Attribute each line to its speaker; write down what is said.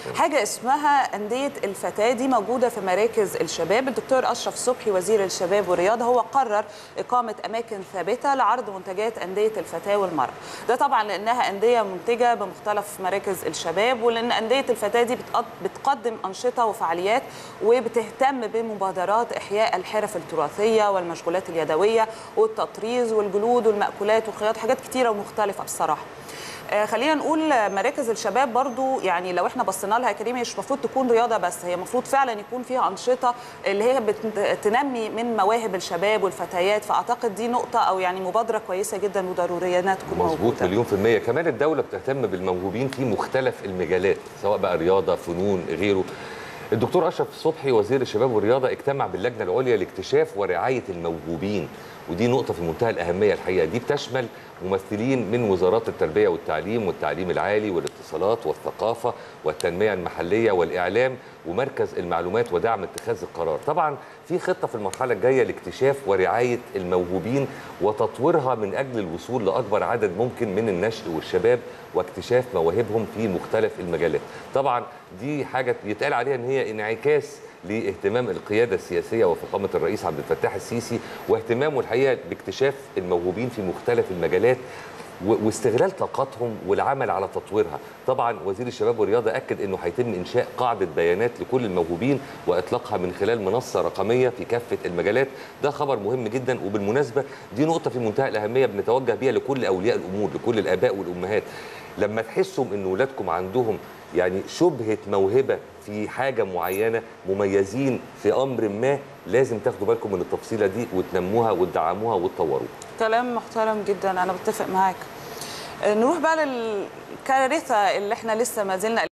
Speaker 1: حاجه اسمها انديه الفتاه دي موجوده في مراكز الشباب الدكتور اشرف صبحي وزير الشباب والرياضه هو قرر اقامه اماكن ثابته لعرض منتجات انديه الفتاه والمراه ده طبعا لانها انديه منتجه بمختلف مراكز الشباب ولان انديه الفتاه دي بتقد- بتقدم انشطه وفعاليات وبتهتم بمبادرات احياء الحرف التراثيه والمشغولات اليدويه والتطريز والجلود والمأكولات والخياط حاجات كتيره ومختلفه بصراحه آه، خلينا نقول آه، مراكز الشباب برضو يعني لو احنا بصينا لها يا كريم هي مش المفروض تكون رياضه بس هي المفروض فعلا يكون فيها انشطه اللي هي بتنمي من مواهب الشباب والفتيات فاعتقد دي نقطه او يعني مبادره كويسه جدا وضروريه انها تكون
Speaker 2: مظبوط
Speaker 1: موجوده
Speaker 2: مليون في المية كمان الدولة بتهتم بالموهوبين في مختلف المجالات سواء بقى رياضة فنون غيره الدكتور أشرف صبحي وزير الشباب والرياضة اجتمع باللجنة العليا لاكتشاف ورعاية الموهوبين ودي نقطة في منتهى الأهمية الحقيقة دي بتشمل ممثلين من وزارات التربية والتعليم والتعليم العالي والاتصالات والثقافة والتنمية المحلية والإعلام ومركز المعلومات ودعم اتخاذ القرار طبعا في خطة في المرحلة الجاية لاكتشاف ورعاية الموهوبين وتطويرها من أجل الوصول لأكبر عدد ممكن من النشء والشباب واكتشاف مواهبهم في مختلف المجالات طبعا دي حاجة يتقال عليها ان هي انعكاس لاهتمام القياده السياسيه وفخامه الرئيس عبد الفتاح السيسي واهتمامه الحقيقه باكتشاف الموهوبين في مختلف المجالات و- واستغلال طاقاتهم والعمل على تطويرها طبعا وزير الشباب والرياضه اكد انه هيتم انشاء قاعده بيانات لكل الموهوبين واطلاقها من خلال منصه رقميه في كافه المجالات ده خبر مهم جدا وبالمناسبه دي نقطه في منتهى الاهميه بنتوجه بيها لكل اولياء الامور لكل الاباء والامهات لما تحسوا ان اولادكم عندهم يعني شبهه موهبه في حاجه معينه مميزين في امر ما لازم تاخدوا بالكم من التفصيله دي وتنموها وتدعموها وتطوروها
Speaker 1: كلام محترم جدا انا بتفق معاك آه، نروح بقى للكارثه اللي احنا لسه ما زلنا